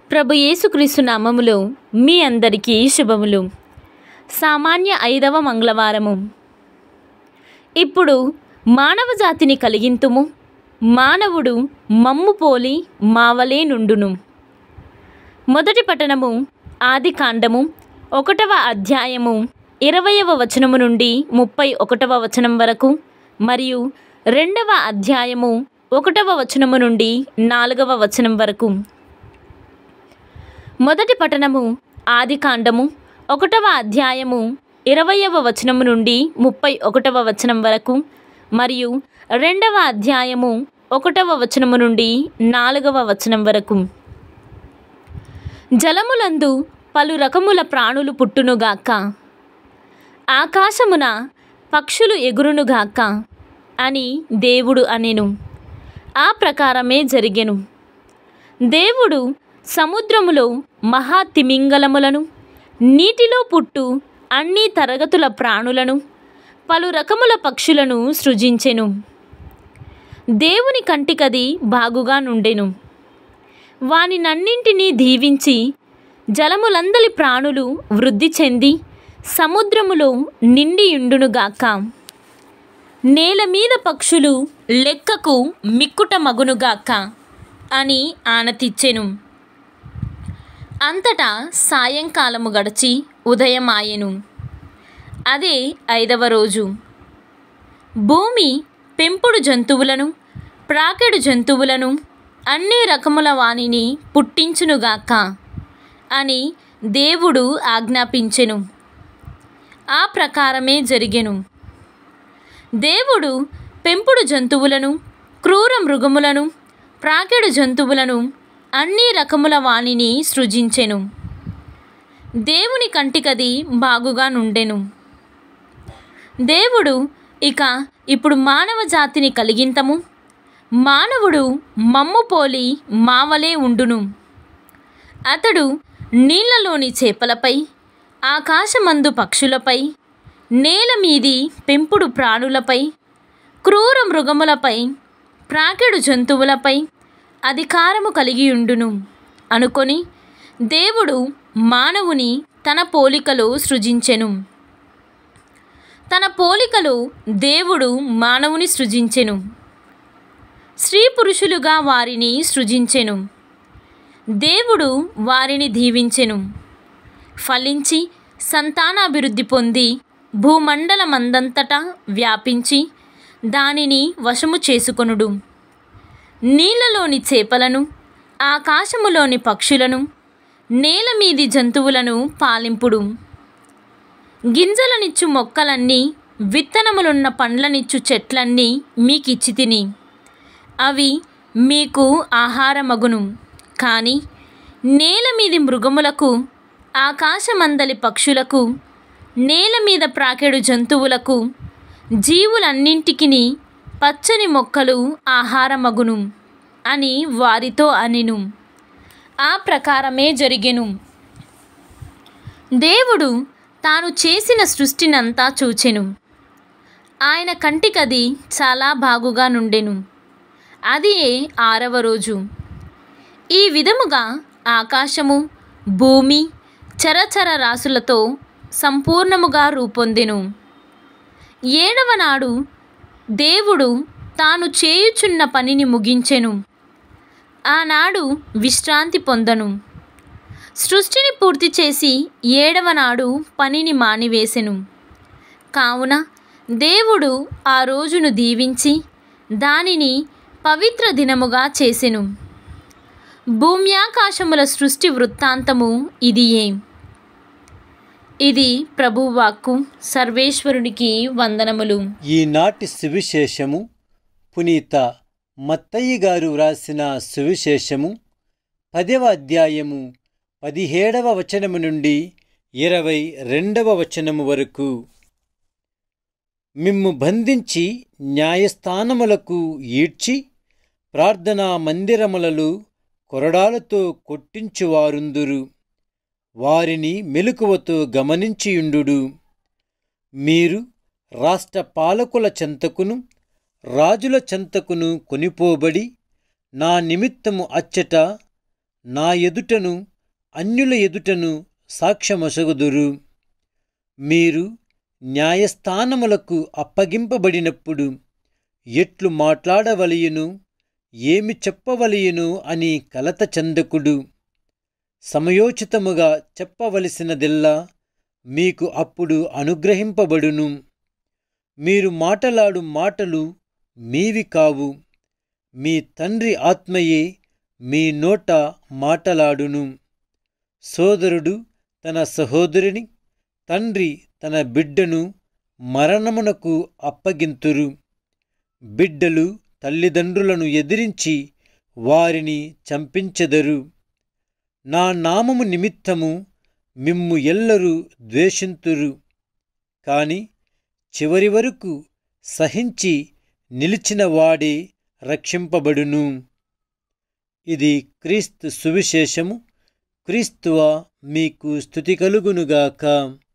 ప్రభు యేసుక్రీస్తు నామములో మీ అందరికీ శుభములు సామాన్య ఐదవ మంగళవారము ఇప్పుడు మానవ జాతిని కలిగింతుము మానవుడు మమ్ము పోలి మావలే నుండును మొదటి పట్టణము ఆది కాండము ఒకటవ అధ్యాయము ఇరవయవ వచనము నుండి ముప్పై ఒకటవ వచనం వరకు మరియు రెండవ అధ్యాయము ఒకటవ వచనము నుండి నాలుగవ వచనం వరకు మొదటి పట్టణము ఆది కాండము ఒకటవ అధ్యాయము ఇరవయవ వచనము నుండి ముప్పై ఒకటవ వచనం వరకు మరియు రెండవ అధ్యాయము ఒకటవ వచనము నుండి నాలుగవ వచనం వరకు జలములందు పలు రకముల ప్రాణులు పుట్టునుగాక ఆకాశమున పక్షులు ఎగురునుగాక అని దేవుడు అనెను ఆ ప్రకారమే జరిగెను దేవుడు సముద్రములో మహా తిమింగలములను నీటిలో పుట్టు అన్ని తరగతుల ప్రాణులను పలు రకముల పక్షులను సృజించెను దేవుని కంటికది బాగుగా నుండెను వానినన్నింటినీ దీవించి జలములందలి ప్రాణులు వృద్ధి చెంది సముద్రములో నిండియుండునుగాక నేల మీద పక్షులు లెక్కకు మిక్కుట మగునుగాక అని ఆనతిచ్చెను అంతటా సాయంకాలము గడిచి ఉదయమాయెను అదే ఐదవ రోజు భూమి పెంపుడు జంతువులను ప్రాకెడు జంతువులను అన్ని రకముల వానిని పుట్టించునుగాక అని దేవుడు ఆజ్ఞాపించెను ఆ ప్రకారమే జరిగెను దేవుడు పెంపుడు జంతువులను క్రూర మృగములను ప్రాకెడు జంతువులను అన్ని రకముల వాణిని సృజించెను దేవుని కంటికది బాగుగా నుండెను దేవుడు ఇక ఇప్పుడు మానవ జాతిని కలిగింతము మానవుడు మమ్ము పోలి మావలే ఉండును అతడు నీళ్లలోని చేపలపై ఆకాశమందు పక్షులపై నేల మీది పెంపుడు ప్రాణులపై క్రూర మృగములపై ప్రాకెడు జంతువులపై అధికారము కలిగి ఉండును అనుకొని దేవుడు మానవుని తన పోలికలో సృజించెను తన పోలికలో దేవుడు మానవుని సృజించెను స్త్రీ పురుషులుగా వారిని సృజించెను దేవుడు వారిని దీవించెను ఫలించి సంతానాభివృద్ధి పొంది భూమండలమందంతటా వ్యాపించి దానిని వశము చేసుకొనుడు నీళ్లలోని చేపలను ఆకాశములోని పక్షులను నేల మీది జంతువులను పాలింపుడు గింజలనిచ్చు మొక్కలన్నీ విత్తనములున్న పండ్లనిచ్చు చెట్లన్నీ మీకిచ్చి తిని అవి మీకు ఆహారమగును కానీ నేల మీది మృగములకు ఆకాశమందలి పక్షులకు నేల మీద ప్రాకెడు జంతువులకు జీవులన్నింటికి పచ్చని మొక్కలు ఆహారమగును అని వారితో అనిను ఆ ప్రకారమే జరిగెను దేవుడు తాను చేసిన సృష్టినంతా చూచెను ఆయన కంటికది చాలా బాగుగా నుండెను అది ఆరవ రోజు ఈ విధముగా ఆకాశము భూమి చరచర రాశులతో సంపూర్ణముగా రూపొందెను ఏడవ నాడు దేవుడు తాను చేయుచున్న పనిని ముగించెను ఆనాడు విశ్రాంతి పొందను సృష్టిని పూర్తి చేసి ఏడవ నాడు పనిని మానివేసెను కావున దేవుడు ఆ రోజును దీవించి దానిని పవిత్ర దినముగా చేసెను భూమ్యాకాశముల సృష్టి వృత్తాంతము ఇదియే ఇది ప్రభువాక్కు సర్వేశ్వరునికి వందనములు ఈనాటి సువిశేషము పునీత మత్తయ్య గారు వ్రాసిన సువిశేషము పదవ అధ్యాయము పదిహేడవ వచనము నుండి ఇరవై రెండవ వచనము వరకు మిమ్ము బంధించి న్యాయస్థానములకు ఈడ్చి ప్రార్థనా మందిరములలో కొరడాలతో కొట్టించువారుందురు వారిని మెలకువతో గమనించియుండు మీరు రాష్ట్ర పాలకుల చెంతకును రాజుల చెంతకును కొనిపోబడి నా నిమిత్తము అచ్చట నా ఎదుటను అన్యుల ఎదుటను సాక్ష్యమొసగుదురు మీరు న్యాయస్థానములకు అప్పగింపబడినప్పుడు ఎట్లు మాట్లాడవలయును ఏమి చెప్పవలయును అని కలత చెందకుడు సమయోచితముగా చెప్పవలసినదెల్లా మీకు అప్పుడు అనుగ్రహింపబడును మీరు మాటలాడు మాటలు మీవి కావు మీ తండ్రి ఆత్మయే మీ నోట మాటలాడును సోదరుడు తన సహోదరుని తండ్రి తన బిడ్డను మరణమునకు అప్పగింతురు బిడ్డలు తల్లిదండ్రులను ఎదిరించి వారిని చంపించెదరు నా నామము నిమిత్తము మిమ్ము ఎల్లరూ ద్వేషింతురు కాని చివరి వరకు సహించి నిలిచిన వాడే రక్షింపబడును ఇది క్రీస్తు సువిశేషము క్రీస్తువ మీకు స్థుతి కలుగునుగాక